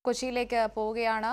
കൊച്ചിയിലേക്ക് പോവുകയാണ്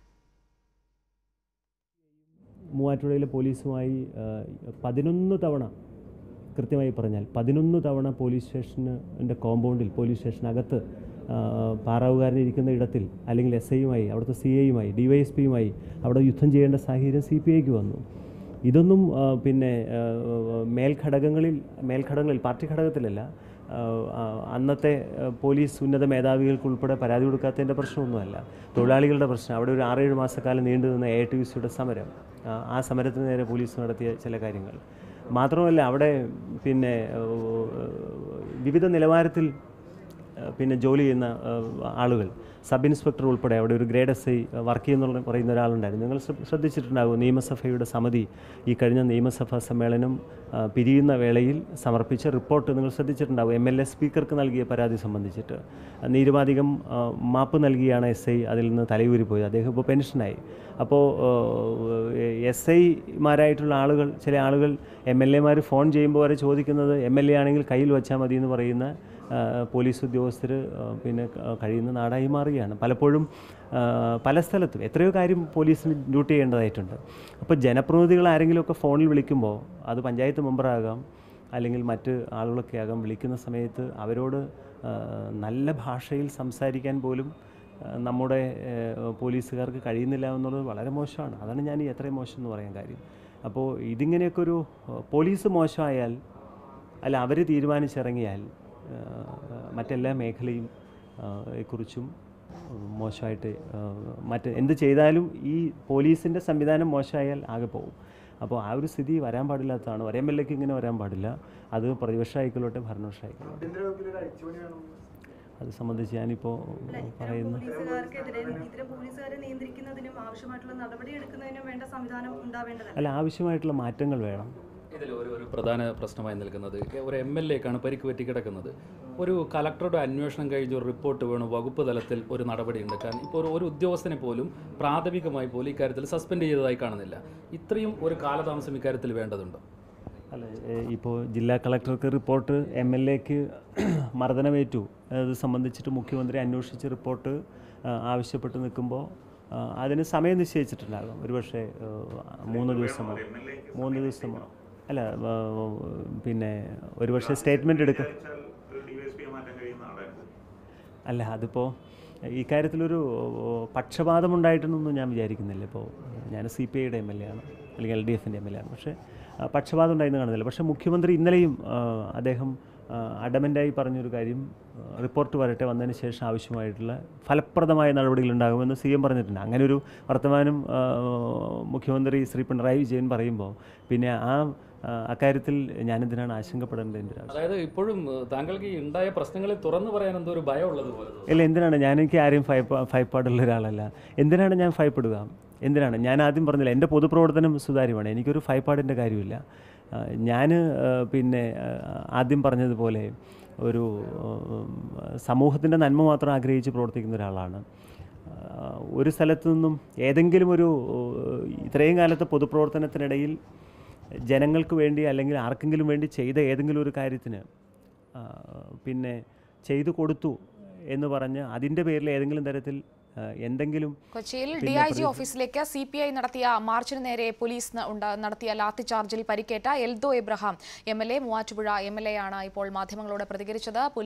മൂവാറ്റുപുഴയിലെ പോലീസുമായി ആ, പതിനൊന്ന് തവണ കൃത്യമായി പറഞ്ഞാൽ പതിനൊന്ന് തവണ പോലീസ് സ്റ്റേഷൻ്റെ കോമ്പൗണ്ടിൽ പോലീസ് സ്റ്റേഷനകത്ത് ആ, പാറാവുകാരൻ ഇരിക്കുന്ന ഇടത്തിൽ അല്ലെങ്കിൽ എസ് ഐയുമായി അവിടുത്തെ സി ഐയുമായി ഡി വൈ എസ് പിയുമായി അവിടെ യുദ്ധം ചെയ്യേണ്ട സാഹചര്യം സി പി ഐക്ക് വന്നു ഇതൊന്നും ആ, പിന്നെ ആ, മേൽഘടകങ്ങളിൽ മേൽഘടകങ്ങളിൽ പാർട്ടി ഘടകത്തിലല്ല ആ, ആ, അന്നത്തെ ആ, പോലീസ് ഉന്നത മേധാവികൾക്കുൾപ്പെടെ പരാതി കൊടുക്കാത്തതിൻ്റെ പ്രശ്നമൊന്നുമല്ല തൊഴിലാളികളുടെ പ്രശ്നം അവിടെ ഒരു ആറേഴ് മാസക്കാലം നീണ്ടു നിന്ന എ ടി സിയുടെ സമരം ആ, ആ സമരത്തിന് നേരെ പോലീസ് നടത്തിയ ചില കാര്യങ്ങൾ മാത്രമല്ല അവിടെ പിന്നെ ആ, വിവിധ നിലവാരത്തിൽ ആ, പിന്നെ ജോലി ചെയ്യുന്ന ആ, ആളുകൾ സബ് ഇൻസ്പെക്ടർ ഉൾപ്പെടെ അവിടെ ഒരു ഗ്രേഡ് എസ് ഐ വർക്ക് ചെയ്യുന്ന പറയുന്ന ഒരാളുണ്ടായിരുന്നു നിങ്ങൾ ശ്ര- ശ്രദ്ധിച്ചിട്ടുണ്ടാകും നിയമസഭയുടെ സമിതി ഈ കഴിഞ്ഞ നിയമസഭാ സമ്മേളനം ആ, പിരിയുന്ന വേളയിൽ സമർപ്പിച്ച റിപ്പോർട്ട് നിങ്ങൾ ശ്രദ്ധിച്ചിട്ടുണ്ടാകും എം എൽ എ സ്പീക്കർക്ക് നൽകിയ പരാതി സംബന്ധിച്ചിട്ട് നിരുപാധികം ആ, മാപ്പ് നൽകിയാണ് എസ് ഐ അതിൽ നിന്ന് തലയൂരി പോയത് അദ്ദേഹം ഇപ്പോൾ പെൻഷനായി അപ്പോൾ എസ് ഐമാരായിട്ടുള്ള ആളുകൾ ചില ആളുകൾ എം എൽ എമാർ ഫോൺ ചെയ്യുമ്പോൾ വരെ ചോദിക്കുന്നത് എം എൽ എ ആണെങ്കിൽ കയ്യിൽ വെച്ചാൽ മതി എന്ന് പറയുന്ന ആ, പോലീസ് ഉദ്യോഗസ്ഥർ പിന്നെ ക- കഴിയുന്ന നാടായി മാറുകയാണ് പലപ്പോഴും ആ, പല സ്ഥലത്തും എത്രയോ കാര്യം പോലീസിന് ഡ്യൂട്ടി ചെയ്യേണ്ടതായിട്ടുണ്ട് അപ്പോൾ ജനപ്രതിനിധികൾ ആരെങ്കിലുമൊക്കെ ഫോണിൽ വിളിക്കുമ്പോൾ അത് പഞ്ചായത്ത് മെമ്പറാകാം അല്ലെങ്കിൽ മറ്റ് ആളുകളൊക്കെ ആകാം വിളിക്കുന്ന സമയത്ത് അവരോട് ആ, നല്ല ഭാഷയിൽ സംസാരിക്കാൻ പോലും ആ, നമ്മുടെ ഏഹ്, പോലീസുകാർക്ക് കഴിയുന്നില്ല എന്നുള്ളത് വളരെ മോശമാണ് അതാണ് ഞാൻ ഈ എത്രയും മോശം എന്ന് പറയാൻ കാര്യം അപ്പോൾ ഇതിങ്ങനെയൊക്കെ ഒരു ഏഹ്, പോലീസ് മോശമായാൽ അല്ല അവർ തീരുമാനിച്ചിറങ്ങിയാൽ ഏഹ്, മറ്റെല്ലാ മേഖലയും ഏഹ്, കുറിച്ചും മോശമായിട്ട് ഏഹ്, മറ്റ് എന്ത് ചെയ്താലും ഈ പോലീസിൻ്റെ സംവിധാനം മോശമായാൽ ആകെ പോകും അപ്പോൾ ആ ഒരു സ്ഥിതി വരാൻ പാടില്ലാത്തതാണ് ഒരു എം എൽ എക്ക് ഇങ്ങനെ വരാൻ പാടില്ല അത് പ്രതിപക്ഷം ആയിക്കൊള്ളട്ടെ ഭരണപക്ഷം ആയിക്കൊള്ളട്ടെ അത് സംബന്ധിച്ച് ഞാനിപ്പോൾ പറയുന്നു പോലീസുകാർക്കെതിരെ ഇത്തരം പോലീസുകാരെ നിയന്ത്രിക്കുന്നതിനും ആവശ്യമായിട്ടുള്ള നടപടി എടുക്കുന്നതിനും വേണ്ട സംവിധാനം ഉണ്ടാവേണ്ടതല്ല അല്ല ആവശ്യമായിട്ടുള്ള മാറ്റങ്ങൾ വേണം ഇതിൽ ഒരു ഒരു പ്രധാന പ്രശ്നമായി നിൽക്കുന്നത് ഒരു എം എൽ എക്കാണ് പരിക്ക് പറ്റി കിടക്കുന്നത് ഒരു കലക്ടറുടെ അന്വേഷണം കഴിഞ്ഞ് ഒരു റിപ്പോർട്ട് വേണം വകുപ്പ് തലത്തിൽ ഒരു നടപടി ഉണ്ടാക്കാൻ ഇപ്പോൾ ഒരു ഒരു ഉദ്യോഗസ്ഥനെ പോലും പ്രാഥമികമായി പോലും ഇക്കാര്യത്തിൽ സസ്പെൻഡ് ചെയ്തതായി കാണുന്നില്ല ഇത്രയും ഒരു കാലതാമസം ഇക്കാര്യത്തിൽ വേണ്ടതുണ്ടോ അല്ല ഇപ്പോൾ ജില്ലാ കളക്ടർക്ക് റിപ്പോർട്ട് എം എൽ എക്ക് മർദ്ദനമേറ്റു അത് സംബന്ധിച്ചിട്ട് മുഖ്യമന്ത്രി അന്വേഷിച്ച് റിപ്പോർട്ട് ആ, ആവശ്യപ്പെട്ട് നിൽക്കുമ്പോൾ ആ, അതിന് സമയം നിശ്ചയിച്ചിട്ടുണ്ടാകും ഒരുപക്ഷെ ആ, മൂന്ന് ദിവസമോ മൂന്ന് ദിവസമോ അല്ല ആ, പിന്നെ ഒരുപക്ഷെ സ്റ്റേറ്റ്മെൻറ്റ് എടുക്കും അല്ല അതിപ്പോൾ ഈ കാര്യത്തിലൊരു പക്ഷപാതം ഉണ്ടായിട്ടൊന്നും ഞാൻ വിചാരിക്കുന്നില്ല ഇപ്പോൾ ഞാൻ സി പി ഐയുടെ എം എൽ എ ആണ് അല്ലെങ്കിൽ എൽ ഡി എഫിൻ്റെ എം എൽ എ ആണ് പക്ഷേ ആ, പക്ഷപാതം ഉണ്ടായിരുന്നു കാണുന്നില്ല പക്ഷേ മുഖ്യമന്ത്രി ഇന്നലെയും ആ, അദ്ദേഹം അഡമൻ്റായി പറഞ്ഞൊരു കാര്യം ആ, റിപ്പോർട്ട് വരട്ടെ വന്നതിന് ശേഷം ആവശ്യമായിട്ടുള്ള ഫലപ്രദമായ നടപടികൾ ഉണ്ടാകുമെന്ന് സി എം പറഞ്ഞിട്ടുണ്ട് അങ്ങനെ ഒരു വർത്തമാനം ആ, മുഖ്യമന്ത്രി ശ്രീ പിണറായി വിജയൻ പറയുമ്പോൾ പിന്നെ ആ ആ, അക്കാര്യത്തിൽ ഞാനെന്തിനാണ് ആശങ്കപ്പെടേണ്ടതിൻ്റെ ആവശ്യം അതായത് ഇപ്പോഴും ഏഹ്, താങ്കൾക്ക് ഈ ഉണ്ടായ പ്രശ്നങ്ങളിൽ തുറന്നു പറയാൻ എന്തോ ഒരു ഭയമുള്ളത് പോലെ തോന്നുന്നു. ഇല്ല എന്തിനാണ് ഞാൻ എനിക്ക് ആരെയും ഭയപ്പ ഭയപ്പാടുള്ള ഒരാളല്ല എന്തിനാണ് ഞാൻ ഭയപ്പെടുക എന്തിനാണ് ഞാൻ ആദ്യം പറഞ്ഞില്ല എൻ്റെ പൊതുപ്രവർത്തനം സുതാര്യമാണ് എനിക്കൊരു ഭയപ്പാടിൻ്റെ കാര്യമില്ല ഞാൻ പിന്നെ ആ, ആദ്യം പറഞ്ഞതുപോലെ ഒരു സമൂഹത്തിൻ്റെ നന്മ മാത്രം ആഗ്രഹിച്ച് പ്രവർത്തിക്കുന്ന ഒരാളാണ് ആ, ഒരു സ്ഥലത്തു നിന്നും ഏതെങ്കിലും ഒരു ഏഹ്, ഇത്രയും കാലത്തെ പൊതുപ്രവർത്തനത്തിനിടയിൽ ജനങ്ങൾക്ക് വേണ്ടി അല്ലെങ്കിൽ ആർക്കെങ്കിലും വേണ്ടി ചെയ്ത ഏതെങ്കിലും ഒരു കാര്യത്തിന് ആ, പിന്നെ ചെയ്തു കൊടുത്തു എന്ന് പറഞ്ഞ് അതിൻ്റെ പേരിൽ ഏതെങ്കിലും തരത്തിൽ ആ, എന്തെങ്കിലും കൊച്ചിയിൽ ഡി ഐ ജി ഓഫീസിലേക്ക് സി പി ഐ നടത്തിയ മാർച്ചിന് നേരെ പോലീസ് ന- ഉണ്ട- നടത്തിയ ലാത്തിചാർജിൽ പരിക്കേറ്റ Eldho Abraham M L A Muvattupuzha M L A ആണ് ഇപ്പോൾ മാധ്യമങ്ങളോട് പ്രതികരിച്ചത്